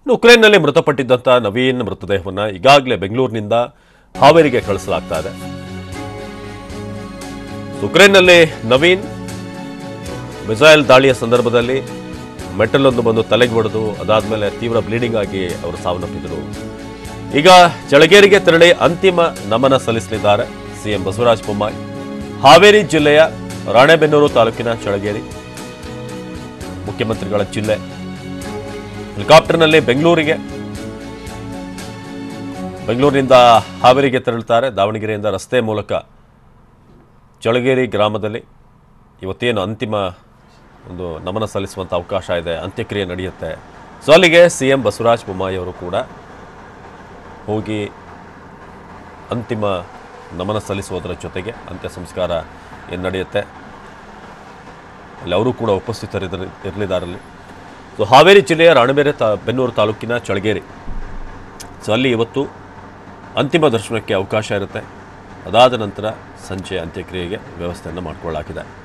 ಇನ್ನು ಉಕ್ರೇನ್ನಲ್ಲಿ ಮೃತಪಟ್ಟಿದ್ದಂಥ ನವೀನ್ ಮೃತದೇಹವನ್ನು ಈಗಾಗಲೇ ಬೆಂಗಳೂರಿನಿಂದ ಹಾವೇರಿಗೆ ಕಳಿಸಲಾಗ್ತಾ ಇದೆ ಉಕ್ರೇನ್ನಲ್ಲಿ ನವೀನ್ ಮಿಸೈಲ್ ದಾಳಿಯ ಸಂದರ್ಭದಲ್ಲಿ ಮೆಟಲ್ ಒಂದು ಬಂದು ತಲೆಗೆ ಹೊಡೆದು ಅದಾದ್ಮೇಲೆ ತೀವ್ರ ಬ್ಲೀಡಿಂಗ್ ಆಗಿ ಅವರು ಸಾವನ್ನಪ್ಪಿದರು ಈಗ ಚಳಗೇರಿಗೆ ತೆರಳಿ ಅಂತಿಮ ನಮನ ಸಲ್ಲಿಸಲಿದ್ದಾರೆ ಸಿಎಂ ಬಸವರಾಜ ಬೊಮ್ಮಾಯಿ ಹಾವೇರಿ ಜಿಲ್ಲೆಯ ರಾಣೆಬೆನ್ನೂರು ತಾಲೂಕಿನ ಚಳಗೇರಿ ಮುಖ್ಯಮಂತ್ರಿಗಳ ಜಿಲ್ಲೆ ಹೆಲಿಕಾಪ್ಟರ್ನಲ್ಲಿ ಬೆಂಗಳೂರಿಗೆ ಬೆಂಗಳೂರಿನಿಂದ ಹಾವೇರಿಗೆ ತೆರಳುತ್ತಾರೆ ದಾವಣಗೆರೆಯಿಂದ ರಸ್ತೆ ಮೂಲಕ ಚಳಗೇರಿ ಗ್ರಾಮದಲ್ಲಿ ಇವತ್ತೇನು ಅಂತಿಮ ಒಂದು ನಮನ ಸಲ್ಲಿಸುವಂಥ ಅವಕಾಶ ಇದೆ ಅಂತ್ಯಕ್ರಿಯೆ ನಡೆಯುತ್ತೆ ಸೊ ಅಲ್ಲಿಗೆ ಸಿ ಎಂ ಬಸವರಾಜ ಬೊಮ್ಮಾಯಿ ಅವರು ಕೂಡ ಹೋಗಿ ಅಂತಿಮ ನಮನ ಸಲ್ಲಿಸುವುದರ ಜೊತೆಗೆ ಅಂತ್ಯ ಸಂಸ್ಕಾರ ಏನು ನಡೆಯುತ್ತೆ ಅಲ್ಲಿ ಅವರು ಕೂಡ ಉಪಸ್ಥಿತರಿದ್ದ ಇರಲಿದ್ದಾರಲ್ಲಿ ಸೊ ಹಾವೇರಿ ಜಿಲ್ಲೆಯ ರಾಣಬೇರೆ ತಾ ಬೆನ್ನೂರು ತಾಲೂಕಿನ ಚಳಗೇರಿ ಸೊ ಅಲ್ಲಿ ಇವತ್ತು ಅಂತಿಮ ದರ್ಶನಕ್ಕೆ ಅವಕಾಶ ಇರುತ್ತೆ ಅದಾದ ನಂತರ ಸಂಜೆ ಅಂತ್ಯಕ್ರಿಯೆಗೆ ವ್ಯವಸ್ಥೆಯನ್ನು ಮಾಡಿಕೊಳ್ಳಲಾಗಿದೆ